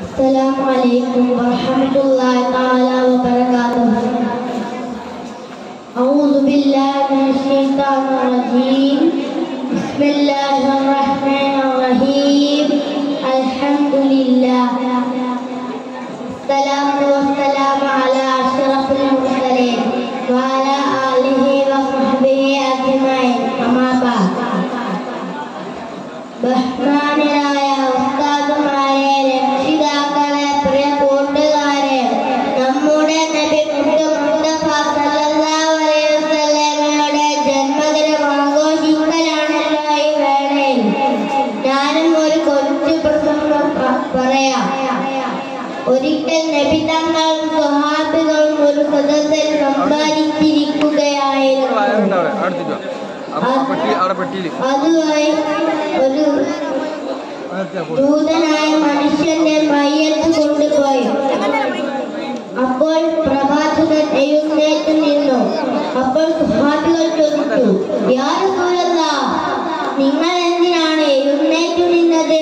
السلام عليكم ورحمة الله تعالى وبركاته أعوذ بالله من الشيطان الرجيم بسم الله الرحمن الرحيم الحمد لله الصلاة والسلام على أشرف المرسلين وعلى آله وصحبه أجمعين أما بعد ബഹ്മാനരായ ഉസ്താദുമാരെ രക്ഷിതാക്കളെ പ്രിയ കൂട്ടുകാരെ നമ്മുടെ നബി മുത്ത് മുസ്തഫ സല്ലല്ലാഹു അലൈഹി വസല്ലമയുടെ ജന്മദിനം ആഘോഷിക്കലാണല്ലോ ഈ വേളയിൽ ഞാനും ഒരു കൊച്ചു പ്രസംഗം പ- പറയാം ഒരിക്കൽ നബി തങ്ങളും സ്വഹാബികളും ഒരു സദസ്സിൽ സംസാരിച്ചിരിക്കുകയായിരുന്നു വയറുണ്ട് അവിടെ അടുത്തിട്ട് വാ. അപ്പൊ ആ പെട്ടി അവിടെ പെട്ടിയിൽ അതുവഴി ഒരു ദൂതനായ മനുഷ്യന്റെ മയ്യത്ത് കൊണ്ടുപോയി അപ്പോൾ പ്രഭാഷകൻ എഴുന്നേറ്റ് നിന്നു അപ്പോൾ സുഹാബികൾ ചോദിച്ചു യാ റസൂലല്ലാഹ്, നിങ്ങൾ എന്തിനാണ് എഴുന്നേറ്റ് നിന്നത്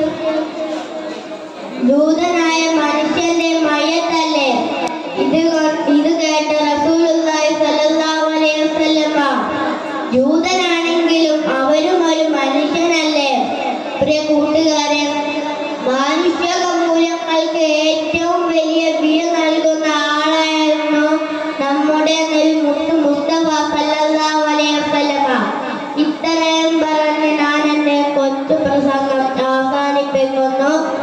ദൂതനായ മനുഷ്യന്റെ മയ്യത്തല്ലേ ഇത് കൊ- ഇത് കേട്ട റസൂലുള്ളാഹി സ്വല്ലല്ലാഹു അലൈഹി വസല്ലമ ജൂതനാണെങ്കിലും അവരും ഒരു മനുഷ്യനല്ലേ പ്രിയ കൂട്ടുകാരെ മാനുഷിക മൂല്യങ്ങൾക്ക് ഏറ്റവും വലിയ വില നൽകുന്ന ആളായിരുന്നു നമ്മുടെ നബി മുത്ത് മുസ്തഫ സല്ലല്ലാഹു അലൈഹി വസല്ലമ ഇത്രയും പറഞ്ഞ് ഞാൻ എന്റെ കൊച്ചു പ്രസംഗം അവസാനിപ്പിക്കുന്നു